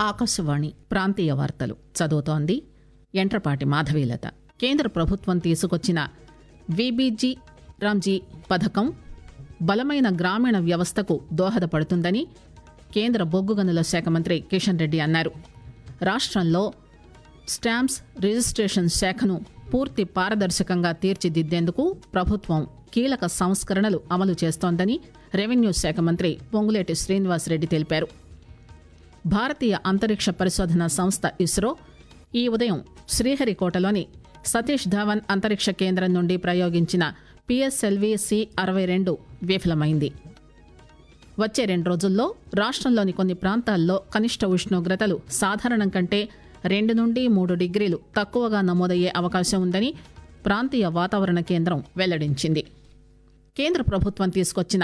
ఆకాశవాణి ప్రాంతీయ వార్తలు చదువుతోంది ఎంట్రపాటి మాధవీలత కేంద్ర ప్రభుత్వం తీసుకొచ్చిన విబీజీ రామ్జీ పథకం బలమైన గ్రామీణ వ్యవస్థకు దోహదపడుతుందని కేంద్ర బొగ్గు గనుల శాఖ మంత్రి కిషన్ రెడ్డి అన్నారు రాష్ట్రంలో స్టాంప్స్ రిజిస్ట్రేషన్ శాఖను పూర్తి పారదర్శకంగా తీర్చిదిద్దేందుకు ప్రభుత్వం కీలక సంస్కరణలు అమలు చేస్తోందని రెవెన్యూ శాఖ మంత్రి పొంగులేటి శ్రీనివాసరెడ్డి తెలిపారు భారతీయ అంతరిక్ష పరిశోధన సంస్థ ఇస్రో ఈ ఉదయం శ్రీహరికోటలోని సతీష్ ధావన్ అంతరిక్ష కేంద్రం నుండి ప్రయోగించిన పిఎస్ఎల్వి సి అరవై రెండు విఫలమైంది వచ్చే రెండు రోజుల్లో రాష్ట్రంలోని కొన్ని ప్రాంతాల్లో కనిష్ట ఉష్ణోగ్రతలు సాధారణం కంటే రెండు నుండి మూడు డిగ్రీలు తక్కువగా నమోదయ్యే అవకాశం ఉందని ప్రాంతీయ వాతావరణ కేంద్రం వెల్లడించింది కేంద్ర ప్రభుత్వం తీసుకొచ్చిన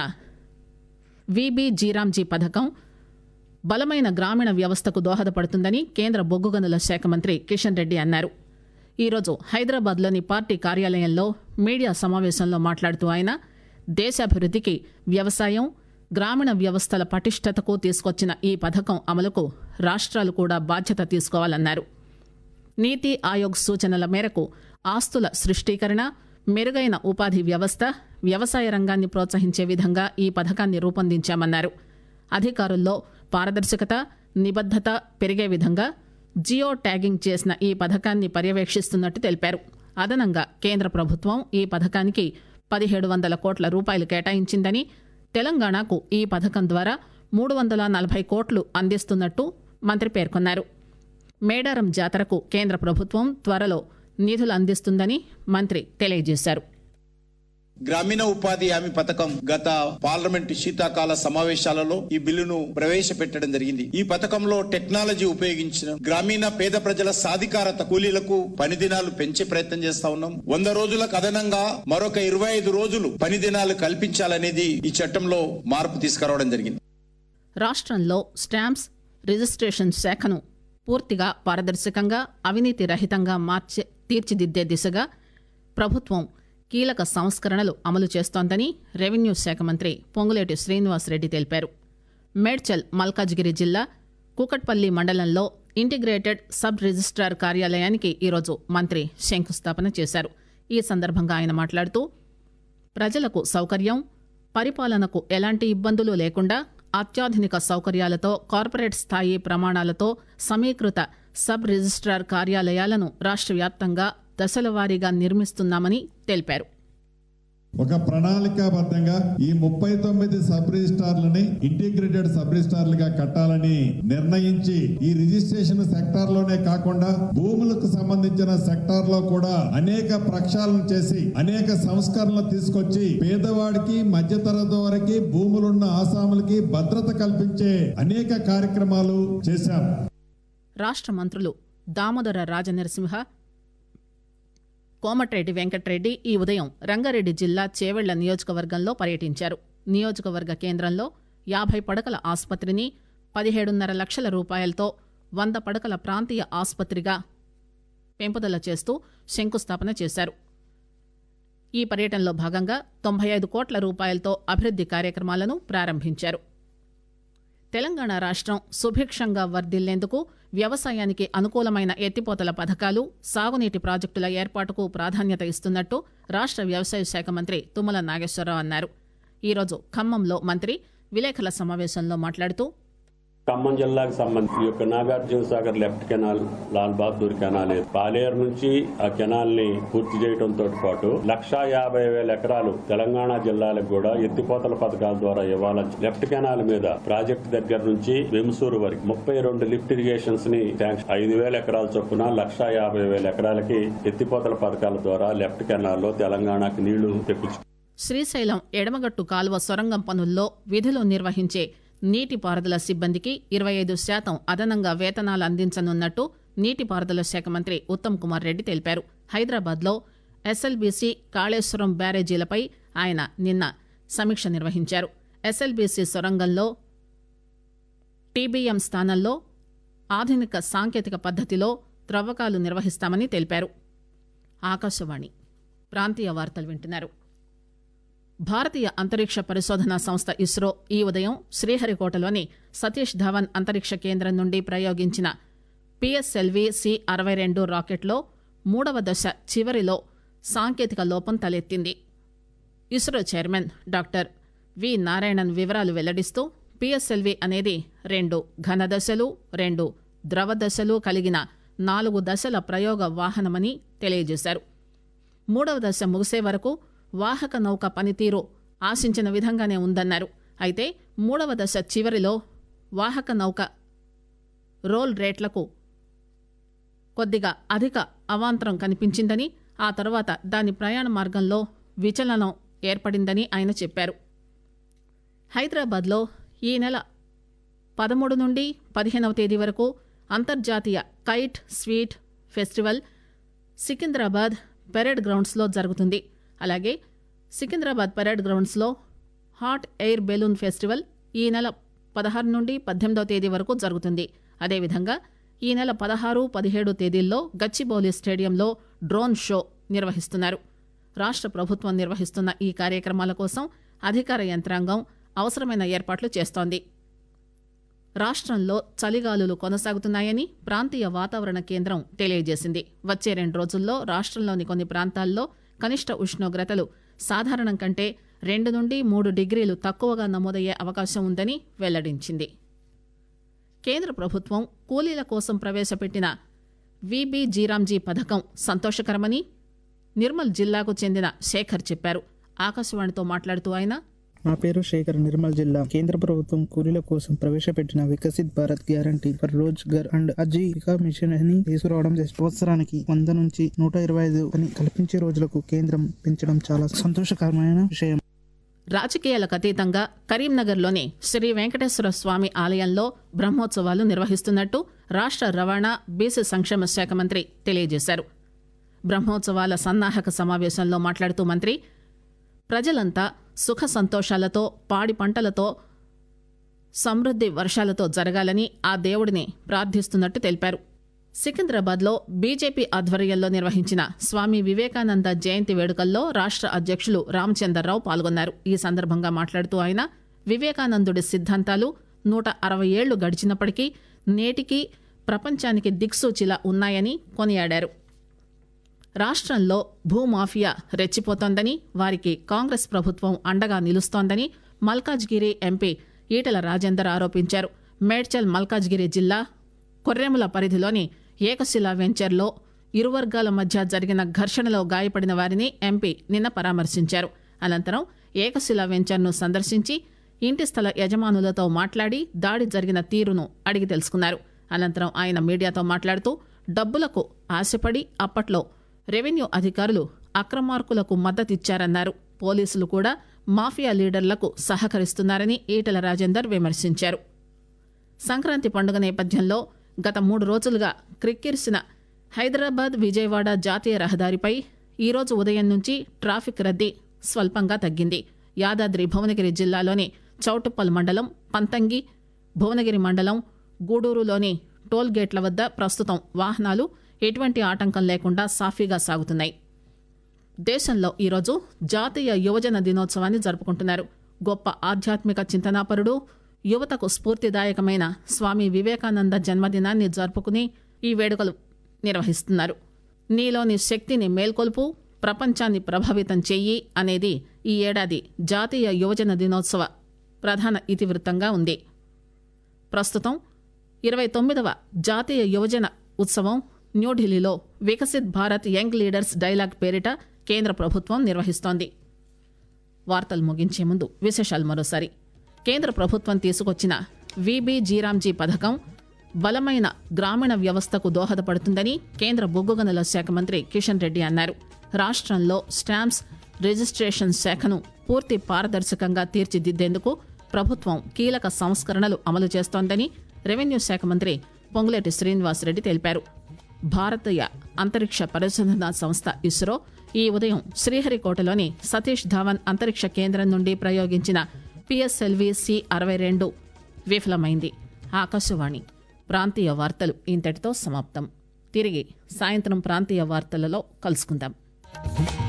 విబి జీరాంజీ పథకం బలమైన గ్రామీణ వ్యవస్థకు దోహదపడుతుందని కేంద్ర బొగ్గు గనుల శాఖ మంత్రి కిషన్ రెడ్డి అన్నారు ఈరోజు హైదరాబాద్లోని పార్టీ కార్యాలయంలో మీడియా సమావేశంలో మాట్లాడుతూ ఆయన దేశాభివృద్ధికి వ్యవసాయం గ్రామీణ వ్యవస్థల పటిష్టతకు తీసుకొచ్చిన ఈ పథకం అమలుకు రాష్ట్రాలు కూడా బాధ్యత తీసుకోవాలన్నారు నీతి ఆయోగ్ సూచనల మేరకు ఆస్తుల సృష్టీకరణ మెరుగైన ఉపాధి వ్యవస్థ వ్యవసాయ రంగాన్ని ప్రోత్సహించే విధంగా ఈ పథకాన్ని రూపొందించామన్నారు అధికారుల్లో పారదర్శకత నిబద్దత పెరిగే విధంగా జియో ట్యాగింగ్ చేసిన ఈ పథకాన్ని పర్యవేక్షిస్తున్నట్టు తెలిపారు అదనంగా కేంద్ర ప్రభుత్వం ఈ పథకానికి పదిహేడు వందల కోట్ల రూపాయలు కేటాయించిందని తెలంగాణకు ఈ పథకం ద్వారా మూడు వందల నలభై కోట్లు అందిస్తున్నట్టు మంత్రి పేర్కొన్నారు మేడారం జాతరకు కేంద్ర ప్రభుత్వం త్వరలో నిధులు అందిస్తుందని మంత్రి తెలియజేశారు గ్రామీణ ఉపాధి హామీ పథకం గత పార్లమెంటు శీతాకాల సమావేశాలలో ఈ బిల్లును ప్రవేశపెట్టడం జరిగింది ఈ పథకంలో టెక్నాలజీ ఉపయోగించిన గ్రామీణ పేద ప్రజల సాధికారత కూలీలకు పని దినాలు పెంచే ప్రయత్నం చేస్తా ఉన్నాం వంద రోజులకు అదనంగా మరొక ఇరవై ఐదు రోజులు పని దినాలు కల్పించాలనేది ఈ చట్టంలో మార్పు తీసుకురావడం జరిగింది రాష్ట్రంలో స్టాంప్స్ రిజిస్ట్రేషన్ శాఖను పూర్తిగా పారదర్శకంగా అవినీతి రహితంగా మార్చే తీర్చిదిద్దే దిశగా ప్రభుత్వం కీలక సంస్కరణలు అమలు చేస్తోందని రెవెన్యూ శాఖ మంత్రి పొంగులేటి శ్రీనివాసరెడ్డి తెలిపారు మేడ్చల్ మల్కాజ్గిరి జిల్లా కూకట్పల్లి మండలంలో ఇంటిగ్రేటెడ్ సబ్ రిజిస్ట్రార్ కార్యాలయానికి ఈరోజు మంత్రి శంకుస్థాపన చేశారు ఈ సందర్భంగా ఆయన మాట్లాడుతూ ప్రజలకు సౌకర్యం పరిపాలనకు ఎలాంటి ఇబ్బందులు లేకుండా అత్యాధునిక సౌకర్యాలతో కార్పొరేట్ స్థాయి ప్రమాణాలతో సమీకృత సబ్ రిజిస్ట్రార్ కార్యాలయాలను రాష్ట్ర వ్యాప్తంగా దశల వారీగా నిర్మిస్తున్నామని తెలిపారు ఒక ప్రణాళికాబద్ధంగా ఈ ముప్పై తొమ్మిది సబ్ రిజిస్టార్లని ఇంటిగ్రేటెడ్ సబ్ రిజిస్టార్లుగా కట్టాలని నిర్ణయించి ఈ రిజిస్ట్రేషన్ సెక్టార్ లోనే కాకుండా భూములకు సంబంధించిన సెక్టార్ లో కూడా అనేక ప్రక్షాళన చేసి అనేక సంస్కరణలు తీసుకొచ్చి పేదవాడికి మధ్యతరగతి వారికి భూములున్న ఆసాములకి భద్రత కల్పించే అనేక కార్యక్రమాలు చేశాం రాష్ట్ర మంత్రులు దామోదర రాజనరసింహ కోమటిరెడ్డి వెంకటరెడ్డి ఈ ఉదయం రంగారెడ్డి జిల్లా చేవెళ్ల నియోజకవర్గంలో పర్యటించారు నియోజకవర్గ కేంద్రంలో యాభై పడకల ఆసుపత్రిని పదిహేడున్నర లక్షల రూపాయలతో వంద పడకల ప్రాంతీయ ఆసుపత్రిగా పెంపుదల చేస్తూ శంకుస్థాపన చేశారు ఈ పర్యటనలో భాగంగా తొంభై ఐదు కోట్ల రూపాయలతో అభివృద్ది కార్యక్రమాలను ప్రారంభించారు తెలంగాణ రాష్ట్రం సుభిక్షంగా వర్ధిల్లేందుకు వ్యవసాయానికి అనుకూలమైన ఎత్తిపోతల పథకాలు సాగునీటి ప్రాజెక్టుల ఏర్పాటుకు ప్రాధాన్యత ఇస్తున్నట్టు రాష్ట్ర వ్యవసాయ శాఖ మంత్రి తుమ్మల నాగేశ్వరరావు అన్నారు ఈరోజు ఖమ్మంలో మంత్రి విలేకరుల సమావేశంలో మాట్లాడుతూ ఖమ్మం జిల్లాకు సంబంధించి ఈ యొక్క Nagarjuna Sagar left canal Lal Bahadur canal Paleru నుంచి ఆ కెనాల్ ని పూర్తి చేయడంతో పాటు లక్షా యాభై వేల ఎకరాలు తెలంగాణ జిల్లాలకు కూడా ఎత్తిపోతల పథకాల ద్వారా ఇవ్వాలని లెఫ్ట్ కెనాల్ మీద ప్రాజెక్ట్ దగ్గర నుంచి వెమ్సూరు వరకు ముప్పై రెండు లిఫ్ట్ ఇరిగేషన్స్ ని శాంక్షన్ ఐదు వేల ఎకరాల చొప్పున లక్షా యాభై వేల ఎకరాలకి ఎత్తిపోతల పథకాల ద్వారా లెఫ్ట్ కెనాల్లో తెలంగాణకు నీళ్లు తెప్పించు శ్రీశైలం ఎడమగట్టు కాలువ సొరంగం పనుల్లో విధులు నిర్వహించే నీటిపారుదల సిబ్బందికి ఇరవై ఐదు శాతం అదనంగా వేతనాలు అందించనున్నట్టు నీటిపారుదల శాఖ మంత్రి ఉత్తమ్ కుమార్ రెడ్డి తెలిపారు హైదరాబాద్లో ఎస్ఎల్బీసీ కాళేశ్వరం బ్యారేజీలపై ఆయన నిన్న సమీక్ష నిర్వహించారు ఎస్ఎల్బీసీ సొరంగంలో టీబీఎం స్థానంలో ఆధునిక సాంకేతిక పద్దతిలో త్రవ్వకాలు నిర్వహిస్తామని తెలిపారు ఆకాశవాణి ప్రాంతీయ వార్తలు వింటున్నారు భారతీయ అంతరిక్ష పరిశోధన సంస్థ ఇస్రో ఈ ఉదయం శ్రీహరికోటలోని సతీష్ ధవన్ అంతరిక్ష కేంద్రం నుండి ప్రయోగించిన పిఎస్ఎల్వి సి అరవై రెండు రాకెట్లో మూడవ దశ చివరిలో సాంకేతిక లోపం తలెత్తింది ISRO chairman doctor V Narayanan వివరాలు వెల్లడిస్తూ పిఎస్ఎల్వి అనేది రెండు ఘన దశలు రెండు ద్రవ దశలు కలిగిన నాలుగు దశల ప్రయోగ వాహనమని తెలియజేశారు మూడవ దశ ముగిసే వరకు వాహక నౌక పనితీరు ఆశించిన విధంగానే ఉందన్నారు అయితే మూడవ దశ చివరిలో వాహక నౌక రోల్ రేట్లకు కొద్దిగా అధిక అవాంతరం కనిపించిందని ఆ తర్వాత దాని ప్రయాణ మార్గంలో విచలనం ఏర్పడిందని ఆయన చెప్పారు హైదరాబాద్లో ఈ నెల పదమూడు నుండి పదిహేనవ తేదీ వరకు అంతర్జాతీయ kite sweet festival Secunderabad parade గ్రౌండ్స్లో జరుగుతుంది అలాగే సికింద్రాబాద్ పెరేడ్ గ్రౌండ్స్లో హాట్ ఎయిర్ బెలూన్ ఫెస్టివల్ ఈ నెల పదహారు నుండి పద్దెనిమిదవ తేదీ వరకు జరుగుతుంది అదేవిధంగా ఈ నెల పదహారు పదిహేడు తేదీల్లో గచ్చిబౌలి స్టేడియంలో డ్రోన్ షో నిర్వహిస్తున్నారు రాష్ట్ర ప్రభుత్వం నిర్వహిస్తున్న ఈ కార్యక్రమాల కోసం అధికార యంత్రాంగం అవసరమైన ఏర్పాట్లు చేస్తోంది రాష్ట్రంలో చలిగాలులు కొనసాగుతున్నాయని ప్రాంతీయ వాతావరణ కేంద్రం తెలియజేసింది వచ్చే రెండు రోజుల్లో రాష్ట్రంలోని కొన్ని ప్రాంతాల్లో కనిష్ట ఉష్ణోగ్రతలు సాధారణం కంటే రెండు నుండి మూడు డిగ్రీలు తక్కువగా నమోదయ్యే అవకాశం ఉందని వెల్లడించింది కేంద్ర ప్రభుత్వం కూలీల కోసం ప్రవేశపెట్టిన విబి జీరాంజీ పథకం సంతోషకరమని నిర్మల్ జిల్లాకు చెందిన శేఖర్ చెప్పారు ఆకాశవాణితో మాట్లాడుతూ ఆయన నా పేరు శేఖర్ నిర్మల్ జిల్లా కేంద్ర ప్రభుత్వం కూలీల కోసం ప్రవేశపెట్టిన Viksit Bharat guarantee for Rozgar and Ajeevika mission అని తీసుకురావడం సంవత్సరానికి వంద నుంచి నూట ఇరవై ఐదు అని కల్పించే రోజులకు కేంద్రం పెంచడం చాలా సంతోషకరమైన విషయం రాజకీయాలకు అతీతంగా కరీంనగర్లోని శ్రీ వెంకటేశ్వర స్వామి ఆలయంలో బ్రహ్మోత్సవాలు నిర్వహిస్తున్నట్టు రాష్ట్ర రవాణా బీసీ సంక్షేమ శాఖ మంత్రి తెలియజేశారు బ్రహ్మోత్సవాల సన్నాహక సమావేశంలో మాట్లాడుతూ మంత్రి ప్రజలంతా సుఖ సంతోషాలతో పాడి పంటలతో సమృద్ది వర్షాలతో జరగాలని ఆ దేవుడిని ప్రార్థిస్తున్నట్టు తెలిపారు సికింద్రాబాద్లో బీజేపీ ఆధ్వర్యంలో నిర్వహించిన స్వామి వివేకానంద జయంతి వేడుకల్లో రాష్ట్ర అధ్యక్షులు రామచందర్రావు పాల్గొన్నారు ఈ సందర్భంగా మాట్లాడుతూ ఆయన వివేకానందుడి సిద్ధాంతాలు నూట అరవై ఏళ్లు గడిచినప్పటికీ నేటికి ప్రపంచానికి దిక్సూచిలా ఉన్నాయని కొనియాడారు రాష్ట్రంలో భూమాఫియా రెచ్చిపోతోందని వారికి కాంగ్రెస్ ప్రభుత్వం అండగా నిలుస్తోందని మల్కాజ్గిరి ఎంపీ ఈటల రాజేందర్ ఆరోపించారు మేడ్చల్ మల్కాజ్గిరి జిల్లా కొర్రెముల పరిధిలోని ఏకశిలా వెంచర్లో ఇరు వర్గాల మధ్య జరిగిన ఘర్షణలో గాయపడిన వారిని ఎంపీ నిన్న పరామర్శించారు అనంతరం ఏకశిలా వెంచర్ను సందర్శించి ఇంటి స్థల యజమానులతో మాట్లాడి దాడి జరిగిన తీరును అడిగి తెలుసుకున్నారు అనంతరం ఆయన మీడియాతో మాట్లాడుతూ డబ్బులకు ఆశపడి అప్పట్లో రెవెన్యూ అధికారులు అక్రమార్కులకు మద్దతిచ్చారన్నారు పోలీసులు కూడా మాఫియా లీడర్లకు సహకరిస్తున్నారని ఈటల రాజేందర్ విమర్శించారు సంక్రాంతి పండుగ నేపథ్యంలో గత మూడు రోజులుగా క్రిక్కిరిసిన హైదరాబాద్ విజయవాడ జాతీయ రహదారిపై ఈరోజు ఉదయం నుంచి ట్రాఫిక్ రద్దీ స్వల్పంగా తగ్గింది యాదాద్రి భువనగిరి జిల్లాలోని చౌటుప్పల్ మండలం పంతంగి భువనగిరి మండలం గూడూరులోని టోల్ గేట్ల వద్ద ప్రస్తుతం వాహనాలు ఎటువంటి ఆటంకం లేకుండా సాఫీగా సాగుతున్నాయి దేశంలో ఈరోజు జాతీయ యువజన దినోత్సవాన్ని జరుపుకుంటున్నారు గొప్ప ఆధ్యాత్మిక చింతనాపరుడు యువతకు స్ఫూర్తిదాయకమైన స్వామి వివేకానంద జన్మదినాన్ని జరుపుకుని ఈ వేడుకలు నిర్వహిస్తున్నారు నీలోని శక్తిని మేల్కొల్పు ప్రపంచాన్ని ప్రభావితం చెయ్యి అనేది ఈ ఏడాది జాతీయ యువజన దినోత్సవ ప్రధాన ఇతివృత్తంగా ఉంది ప్రస్తుతం ఇరవై తొమ్మిదవ జాతీయ యువజన ఉత్సవం న్యూఢిల్లీలో Viksit Bharat young leaders dialogue పేరిట కేంద్ర ప్రభుత్వం నిర్వహిస్తోంది వార్తలు ముగించే ముందు విశేషాలు మరోసారి కేంద్ర ప్రభుత్వం తీసుకొచ్చిన విబి జీరాంజీ పథకం బలమైన గ్రామీణ వ్యవస్థకు దోహదపడుతుందని కేంద్ర బొగ్గు గనుల శాఖ మంత్రి కిషన్ రెడ్డి అన్నారు రాష్ట్రంలో స్టాంప్స్ రిజిస్ట్రేషన్ శాఖను పూర్తి పారదర్శకంగా తీర్చిదిద్దేందుకు ప్రభుత్వం కీలక సంస్కరణలు అమలు చేస్తోందని రెవెన్యూ శాఖ మంత్రి పొంగులేటి శ్రీనివాసరెడ్డి తెలిపారు భారతీయ అంతరిక్ష పరిశోధనా సంస్థ ఇస్రో ఈ ఉదయం శ్రీహరికోటలోని సతీష్ ధావన్ అంతరిక్ష కేంద్రం నుండి ప్రయోగించిన పిఎస్ఎల్వి సి అరవై రెండు విఫలమైంది ఆకాశవాణి ప్రాంతీయ వార్తలు ఇంతటితో సమాప్తం తిరిగి సాయంత్రం ప్రాంతీయ వార్తలలో కలుసుకుందాం